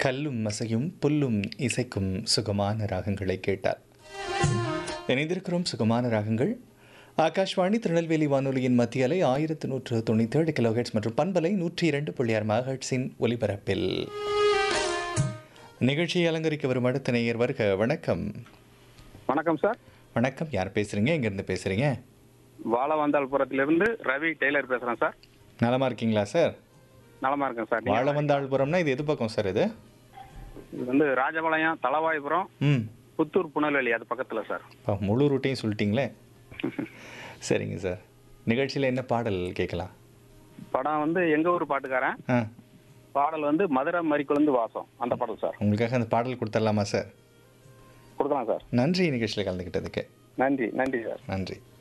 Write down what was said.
கல்லும் மசையும் புல்லும் இசைக்கும் சுகமான ராகங்களை கேட்டார் இணைந்திருக்கிறோம் சுகமான ராகங்கள் ஆகாஷ்வாணி திருநெல்வேலி வானொலியின் மத்திய அலை ஆயிரத்து நூற்று தொண்ணூற்றி ஏழு கிலோஹெட்ஸ் மற்றும் பண்பலை நூற்றி இரண்டு புள்ளி ஆறு மகட்ஸின் ஒலிபரப்பில் நிகழ்ச்சியை அலங்கரிக்க வரும் அடுத்த நேயர் வருக வணக்கம் வணக்கம் சார் வணக்கம் யார் பேசுறீங்க எங்கேருந்து பேசுறீங்க வாழவந்தாள்புரத்திலிருந்து ரவி டெய்லர் பேசுறேன் சார் நலமா இருக்கீங்களா சார் நலமா இருக்கேன் சார் நீங்க- வாழவந்தாள்புரம்னா இது எது பக்கம் சார் இது இது வந்து ராஜபாளையம் தலவாய்புரம் ம் புத்தூர் புனல்வெளி அது பக்கத்துல சார் அப்பா, முழு ரூட்டையும் சொல்லிட்டீங்களே சரிங்க சார் நிகழ்ச்சியில் என்ன பாடல் கேட்கலாம் படம் வந்து எங்க ஊர் பாட்டுக்காரன் ஆ பாடல் வந்து மதுரை மறிக்குழந்து வாசம் அந்த பாடல் சார் உங்களுக்காக அந்த பாடல் கொடுத்துடலாமா சார் கொடுக்கலாம் சார் நன்றி நிகழ்ச்சியில் கலந்துக்கிட்டதுக்கு நன்றி நன்றி சார் நன்றி